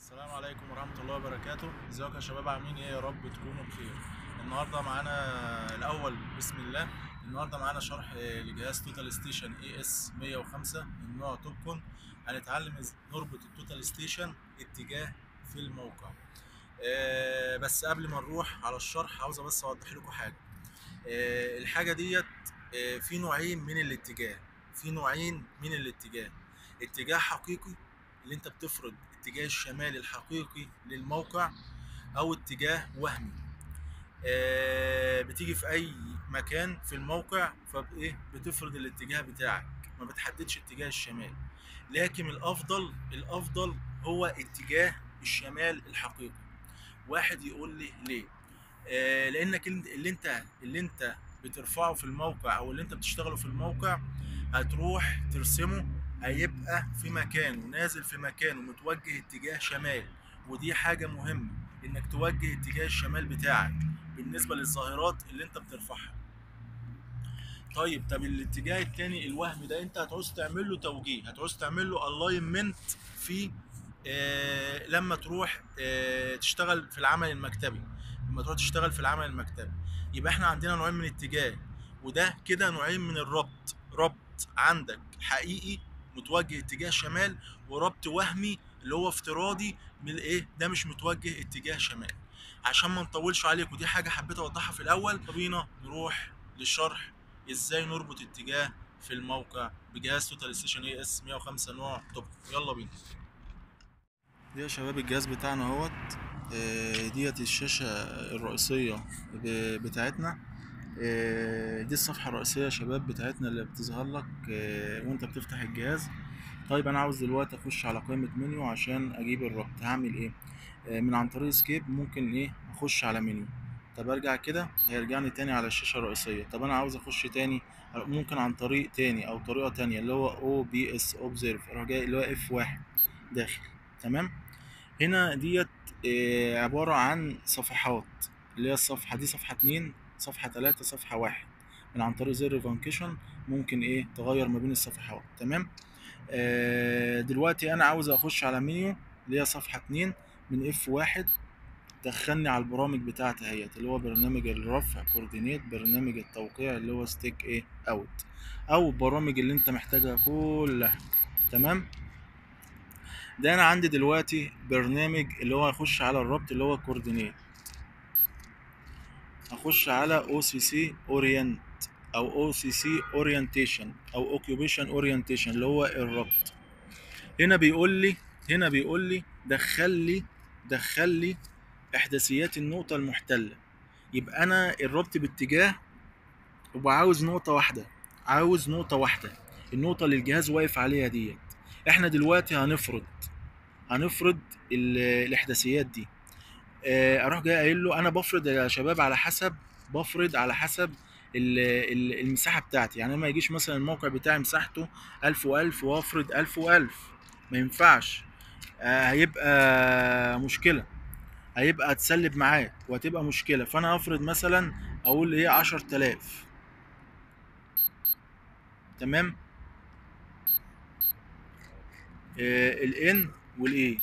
السلام عليكم ورحمة الله وبركاته ازيكم يا شباب عاملين ايه يا رب تكونوا بخير النهارده معانا الاول بسم الله النهارده معانا شرح آه، لجهاز توتال ستيشن اي اس 105 من نوع توبكون هنتعلم ازاي نربط التوتال ستيشن اتجاه في الموقع آه، بس قبل ما نروح على الشرح عاوز بس اوضح لكم حاجه آه، الحاجه ديت آه، في نوعين من الاتجاه في نوعين من الاتجاه اتجاه حقيقي اللي انت بتفرض اتجاه الشمال الحقيقي للموقع او اتجاه وهمي آه، بتيجي في اي مكان في الموقع فايه بتفرض الاتجاه بتاعك ما بتحددش اتجاه الشمال لكن الافضل الافضل هو اتجاه الشمال الحقيقي واحد يقول لي ليه آه، لانك اللي انت اللي انت بترفعه في الموقع او اللي انت بتشتغله في الموقع هتروح ترسمه هيبقى في مكانه نازل في مكانه متوجه اتجاه شمال ودي حاجة مهمة انك توجه اتجاه الشمال بتاعك بالنسبة للظاهرات اللي انت بترفعها طيب طب الاتجاه التاني الوهمي ده انت هتعوز تعمل له توجيه هتعوز تعمل له الاينمنت في آه لما تروح آه تشتغل في العمل المكتبي لما تروح تشتغل في العمل المكتبي يبقى احنا عندنا نوعين من الاتجاه وده كده نوعين من الربط ربط عندك حقيقي متوجه اتجاه شمال وربط وهمي اللي هو افتراضي من ايه ده مش متوجه اتجاه شمال عشان ما نطولش عليك ودي حاجه حبيت اوضحها في الاول بينا نروح للشرح ازاي نربط اتجاه في الموقع بجهاز توتال ستيشن اي اس 105 نوع توب يلا بينا دي يا شباب الجهاز بتاعنا اهوت آه، ديت الشاشه الرئيسيه ب- بتاعتنا آه، دي الصفحة الرئيسية يا شباب بتاعتنا اللي بتظهر لك آه، وانت بتفتح الجهاز طيب انا عاوز دلوقتي اخش على قائمة منيو عشان اجيب الربط هعمل ايه آه، من عن طريق سكيب ممكن ايه اخش على منيو طب ارجع كده هيرجعني تاني على الشاشة الرئيسية طب انا عاوز اخش تاني ممكن عن طريق تاني او طريقة تانية اللي هو او بي اس اوبزيرف اروح جاي اللي هو اف واحد داخل تمام هنا ديت آه، عبارة عن صفحات اللي هي الصفحة دي صفحة اتنين صفحة تلاتة صفحة واحد من عن طريق زر فانكشن ممكن ايه تغير ما بين الصفحات تمام آه دلوقتي انا عاوز اخش على منيو اللي هي صفحة اتنين من اف واحد دخلني على البرامج بتاعتي اهيت اللي هو برنامج الرفع كوردينيت برنامج التوقيع اللي هو ستيك ايه اوت او البرامج اللي انت محتاجها كلها تمام ده انا عندي دلوقتي برنامج اللي هو هيخش على الربط اللي هو كوردينيت هخش على او سي سي اورينت او او سي سي اورينتيشن او اوكيوبيشن اورينتيشن اللي هو الربط هنا بيقول لي هنا بيقول لي دخل لي دخل لي احداثيات النقطة المحتلة يبقى انا الربط باتجاه وعاوز نقطة واحدة عاوز نقطة واحدة النقطة اللي الجهاز واقف عليها ديت احنا دلوقتي هنفرض هنفرض ال- الاحداثيات دي آه، اروح جاي قايل له انا بفرض يا شباب على حسب بفرض على حسب ال- ال- المساحه بتاعتي يعني ما يجيش مثلا الموقع بتاعي مساحته 1000 و1000 وافرض 1000 و1000 ما ينفعش آه، هيبقى مشكله هيبقى هتسلب معاك وهتبقى مشكله فانا افرض مثلا اقول ايه 10000 تمام الان والاي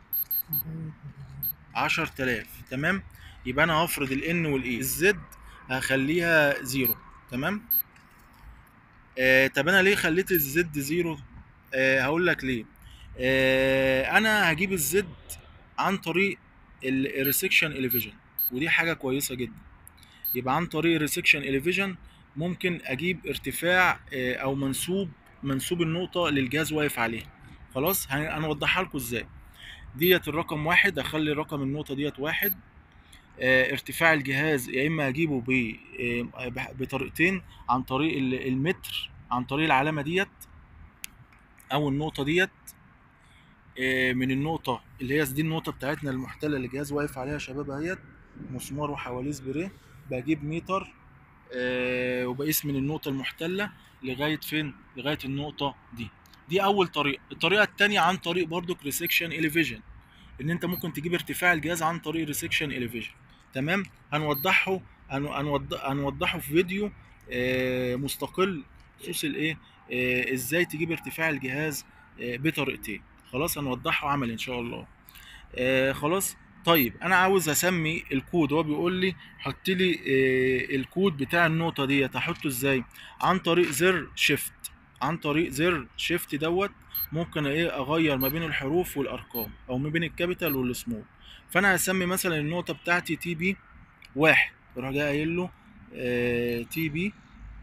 10000 تمام يبقى انا هفرض الان والاي الزد هخليها زيرو تمام آه طب انا ليه خليت الزد زيرو آه هقول لك ليه آه انا هجيب الزد عن طريق الريسكشن اليفيجن ودي حاجه كويسه جدا يبقى عن طريق الريسكشن اليفيجن ممكن اجيب ارتفاع آه او منسوب منسوب النقطه للجهاز واقف عليها خلاص هن- هنوضحها لكم ازاي ديت الرقم واحد اخلي رقم النقطة ديت واحد آه، ارتفاع الجهاز يا اما اجيبه ب- آه، بح- بطريقتين عن طريق ال- المتر عن طريق العلامة ديت او النقطة ديت آه، من النقطة اللي هي دي النقطة بتاعتنا المحتلة اللي الجهاز واقف عليها يا شباب اهيت مسمار وحواليه سبراي بجيب متر آه، وبقيس من النقطة المحتلة لغاية فين؟ لغاية النقطة دي دي أول طريقة الطريقة التانية عن طريق برضك ريسكشن اليفيجن ان انت ممكن تجيب ارتفاع الجهاز عن طريق ريسكشن اليفيجن تمام هنوضحه هن- هنوض- هنوضحه في فيديو آه، مستقل بخصوص الايه آه، ازاي تجيب ارتفاع الجهاز آه، بطريقتين خلاص هنوضحه عملي ان شاء الله آه خلاص طيب انا عاوز اسمي الكود هو بيقول لي حط لي آه الكود بتاع النقطه ديت احطه ازاي عن طريق زر شيفت عن طريق زر شيفت دوت ممكن ايه اغير ما بين الحروف والارقام او ما بين الكابيتال والسمول فانا هسمي مثلا النقطه بتاعتي تي بي واحد اروح جاي قايل له آه تي بي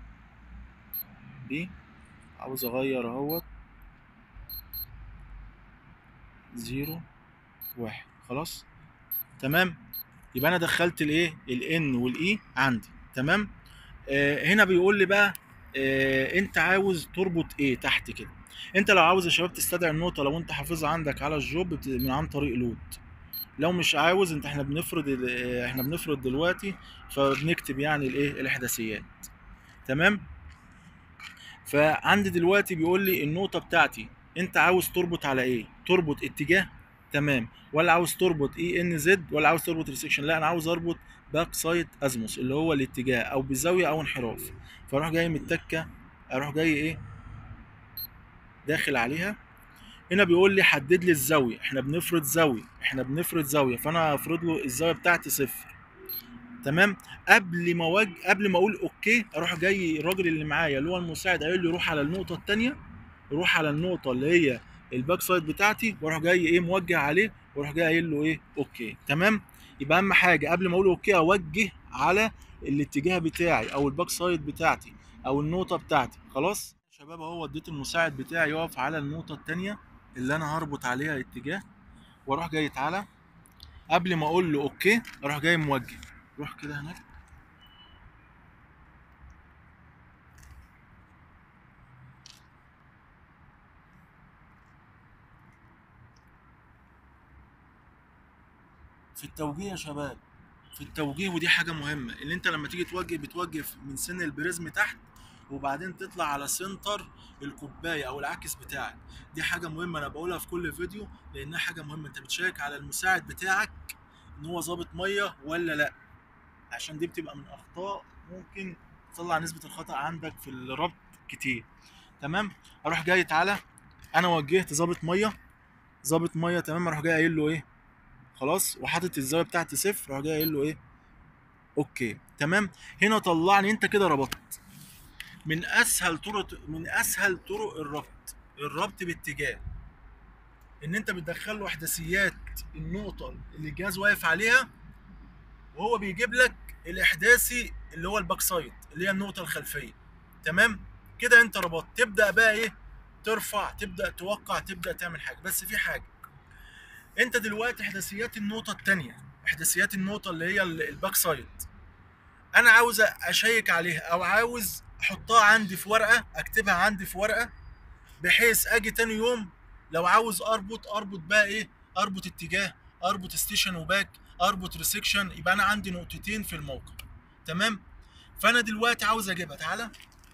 بي عاوز اغير اهوت زيرو واحد خلاص تمام يبقى انا دخلت الايه الان والاي عندي تمام آه هنا بيقول لي بقى آه انت عاوز تربط ايه تحت كده انت لو عاوز يا شباب تستدعي النقطه لو انت حافظها عندك على الجوب بت- من عن طريق لود لو مش عاوز انت احنا بنفرض ال- آه، احنا بنفرض دلوقتي فبنكتب يعني الايه الاحداثيات تمام فعندي دلوقتي بيقول لي النقطة بتاعتي انت عاوز تربط على ايه؟ تربط اتجاه تمام ولا عاوز تربط اي ان زد ولا عاوز تربط ريسكشن لا انا عاوز اربط باك سايد ازموس اللي هو الاتجاه او بزاوية او انحراف فاروح جاي متكة اروح جاي ايه داخل عليها هنا بيقول لي حدد لي الزاوية احنا بنفرض زاوية احنا بنفرض زاوية فانا هفرض له الزاوية بتاعتي صفر تمام قبل ما وج... قبل ما اقول اوكي اروح جاي الراجل اللي معايا اللي هو المساعد قايل لي روح على النقطه الثانيه روح على النقطه اللي هي الباك سايد بتاعتي واروح جاي ايه موجه عليه واروح جاي قايل له ايه اوكي تمام يبقى اهم حاجه قبل ما اقول اوكي اوجه على الاتجاه بتاعي او الباك سايد بتاعتي او النقطه بتاعتي خلاص يا شباب اهو اديت المساعد بتاعي يقف على النقطه الثانيه اللي انا هربط عليها اتجاه واروح جاي تعالى قبل ما اقول له اوكي اروح جاي موجه روح كده هناك في التوجيه يا شباب في التوجيه ودي حاجه مهمه ان انت لما تيجي توجه بتوجه من سن البريزم تحت وبعدين تطلع على سنتر الكوبايه او العكس بتاعك دي حاجه مهمه انا بقولها في كل فيديو لانها حاجه مهمه انت بتشيك على المساعد بتاعك ان هو ظابط ميه ولا لا عشان دي بتبقى من اخطاء ممكن تطلع نسبه الخطا عندك في الربط كتير تمام اروح جاي تعالى انا وجهت ظابط ميه ظابط ميه تمام اروح جاي قايل له ايه خلاص وحاطط الزاويه بتاعتي صفر اروح جاي قايل له ايه اوكي تمام هنا طلعني انت كده ربطت من اسهل طرق من اسهل طرق الربط الربط باتجاه ان انت بتدخل له احداثيات النقطه اللي الجهاز واقف عليها وهو بيجيب لك الاحداثي اللي هو الباك سايد اللي هي النقطه الخلفيه تمام كده انت ربطت تبدا بقى ايه ترفع تبدا توقع تبدا تعمل حاجه بس في حاجه انت دلوقتي احداثيات النقطه الثانيه احداثيات النقطه اللي هي ال- الباك سايد انا عاوز اشيك عليها او عاوز احطها عندي في ورقه اكتبها عندي في ورقه بحيث اجي تاني يوم لو عاوز اربط اربط بقى ايه اربط اتجاه اربط ستيشن وباك اربط ريسكشن يبقى انا عندي نقطتين في الموقع تمام فانا دلوقتي عاوز اجيبها تعالى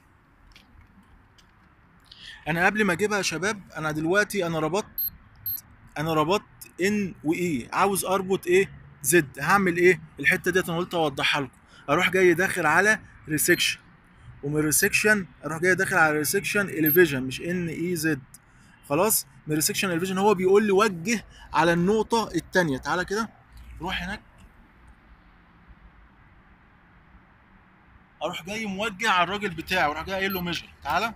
انا قبل ما اجيبها يا شباب انا دلوقتي انا ربطت انا ربطت ان واي عاوز اربط ايه زد هعمل ايه الحته ديت انا قلت اوضحها لكم اروح جاي داخل على ريسكشن ومن ريسكشن اروح جاي داخل على ريسكشن اليفيجن مش ان اي زد خلاص من ريسكشن اليفيجن هو بيقول لي وجه على النقطه الثانيه تعالى كده روح هناك اروح جاي موجه على الراجل بتاعي واروح جاي قايل له ميجر تعالى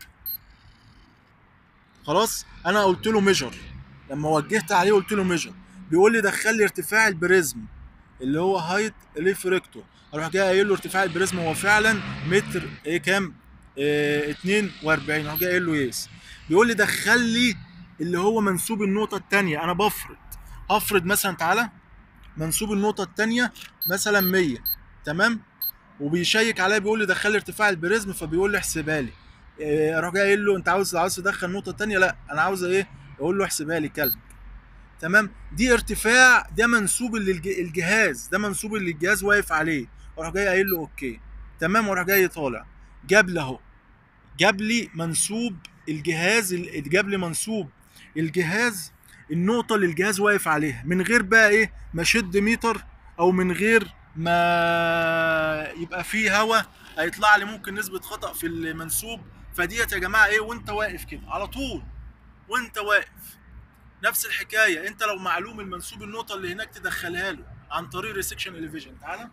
خلاص انا قلت له ميجر لما وجهت عليه قلت له ميجر بيقول لي دخل لي ارتفاع البريزم اللي هو هايت ريفريكتور اروح جاي قايل له ارتفاع البريزم هو فعلا متر ايه كام إيه 42 اروح جاي قايل له يس بيقول لي دخل لي اللي هو منسوب النقطه الثانيه انا بفرض هفرض مثلا تعالى منسوب النقطه الثانيه مثلا 100 تمام وبيشيك عليا بيقول لي دخل لي ارتفاع البريزم فبيقول لي احسبها لي إيه، اروح جاي قايل له انت عاوز عاوز تدخل النقطه الثانيه لا انا عاوز ايه اقول له احسبها لي كلب تمام دي ارتفاع ده منسوب اللي الج- الجهاز ده منسوب اللي الجهاز واقف عليه اروح جاي قايل له اوكي تمام واروح جاي طالع جاب لي اهو جاب لي منسوب الجهاز ال- جاب لي منسوب الجهاز النقطه اللي الجهاز واقف عليها من غير بقى ايه ما شد متر او من غير ما يبقى فيه هوا هيطلع لي ممكن نسبه خطا في المنسوب فديت يا جماعه ايه وانت واقف كده على طول وانت واقف نفس الحكايه انت لو معلوم المنسوب النقطه اللي هناك تدخلها له عن طريق ريسكشن اليفيجن تعالى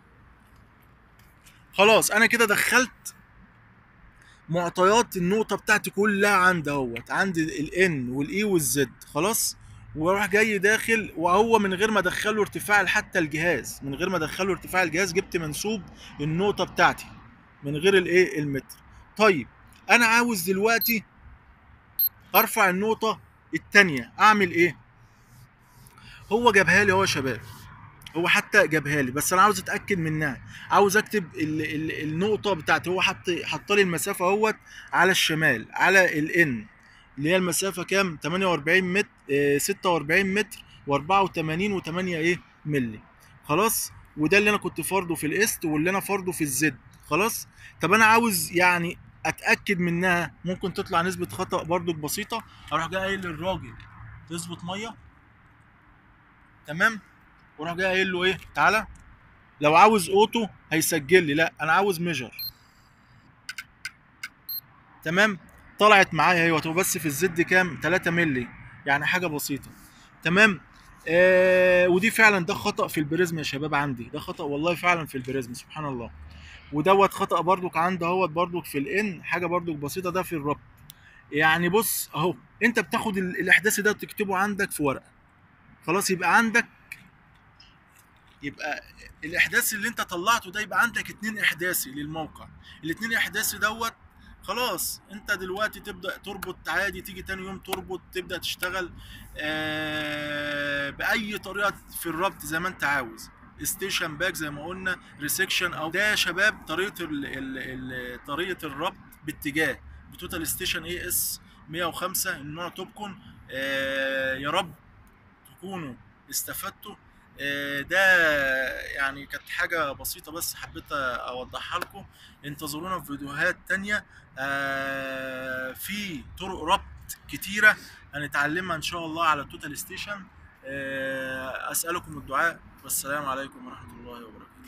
خلاص انا كده دخلت معطيات النقطه بتاعتي كلها عندي اهوت عندي الان والاي والزد خلاص واروح جاي داخل وهو من غير ما ادخله ارتفاع حتى الجهاز من غير ما ادخله ارتفاع الجهاز جبت منسوب النقطه بتاعتي من غير الايه المتر طيب انا عاوز دلوقتي ارفع النقطه التانية اعمل ايه هو جابها لي هو يا شباب هو حتى جابها لي بس انا عاوز اتاكد منها عاوز اكتب ال ال النقطه بتاعتي هو حط حط لي المسافه اهوت على الشمال على الان اللي هي المسافه كام 48 متر آه 46 متر و84 و8 ايه ملي خلاص وده اللي انا كنت فرضه في الاست واللي انا فرضه في الزد خلاص طب انا عاوز يعني اتاكد منها ممكن تطلع نسبه خطا برضو بسيطه اروح جاي قايل للراجل تظبط ميه تمام واروح جاي قايل له ايه تعالى لو عاوز اوتو هيسجل لي لا انا عاوز ميجر تمام طلعت معايا اهوت بس في الزد كام 3 مللي يعني حاجه بسيطه تمام آه ودي فعلا ده خطا في البريزم يا شباب عندي ده خطا والله فعلا في البريزم سبحان الله ودوت خطا برضك عندي اهوت برضك في الان حاجه برضك بسيطه ده في الربط يعني بص اهو انت بتاخد ال- الاحداث ده وتكتبه عندك في ورقه خلاص يبقى عندك يبقى الاحداث اللي انت طلعته ده يبقى عندك اتنين احداثي للموقع الاتنين احداثي دوت خلاص انت دلوقتي تبدا تربط عادي تيجي تاني يوم تربط تبدا تشتغل آه باي طريقه في الربط زي ما انت عاوز ستيشن باك زي ما قلنا ريسكشن او ده يا شباب طريقه ال ال ال طريقه الربط باتجاه بتوتال ستيشن اي اس 105 النوع توبكون آه يا رب تكونوا استفدتوا آه، ده يعني كانت حاجة بسيطة بس حبيت أوضحها لكم انتظرونا في فيديوهات تانية آه، في طرق ربط كتيرة هنتعلمها إن شاء الله على توتال ستيشن أسألكم الدعاء والسلام عليكم ورحمة الله وبركاته